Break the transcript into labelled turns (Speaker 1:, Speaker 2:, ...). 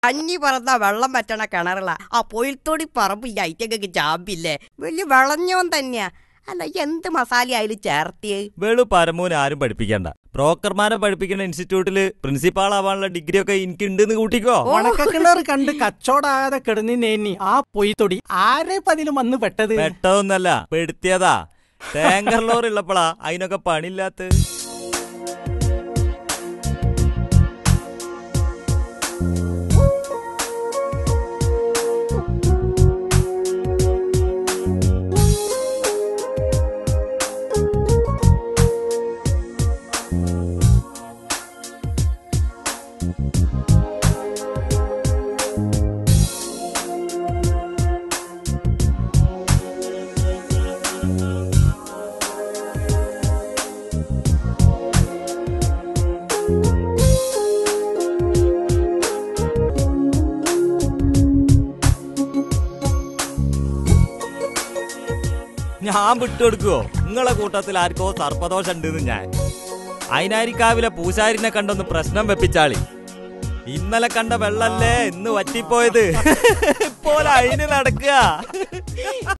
Speaker 1: കഞ്ഞി പറന്ന വെള്ളം പറ്റണ കിണറില ആ പൊയിൽത്തോടി പറമ്പ് ഈ ഐറ്റങ്ങൾക്ക് ചാമ്പില്ലേ വലിയ വിളഞ്ഞോൻ തന്നെയാ അല്ല എന്ത് മസാല അതിൽ ചേർത്തിയേ
Speaker 2: വെളു പരമൂന് ആരും പഠിപ്പിക്കണ്ട ബ്രോക്കർമാരെ പഠിപ്പിക്കുന്ന ഇൻസ്റ്റിറ്റ്യൂട്ടില് പ്രിൻസിപ്പാൾ ആവാനുള്ള ഡിഗ്രി ഒക്കെ എനിക്ക് ഉണ്ടെന്ന് കൂട്ടിക്കോ
Speaker 3: ഉണക്കക്കിണർ കണ്ട് കച്ചവടാകാതെ കിടന്നിനേനി ആ പൊയ്ത്തൊടി ആരെ പതിലും വന്ന് പെട്ടത്
Speaker 2: പെട്ടതൊന്നല്ല പെടുത്തിയതാ ടാങ്കർ ലോറി ഉള്ളപ്പോഴാ അതിനൊക്കെ പണിയില്ലാത്ത ഞാൻ വിട്ടുകൊടുക്കുവോ നിങ്ങളെ കൂട്ടത്തിൽ ആർക്കോ സർപ്പദോഷം ഉണ്ടെന്ന് ഞാൻ അയിനാരിക്കാവിലെ പൂശാരിനെ കണ്ടൊന്ന് പ്രശ്നം വെപ്പിച്ചാളി ഇന്നലെ കണ്ട വെള്ളല്ലേ ഇന്ന് വറ്റിപ്പോയത് പോലെ അയിന് നടക്കുക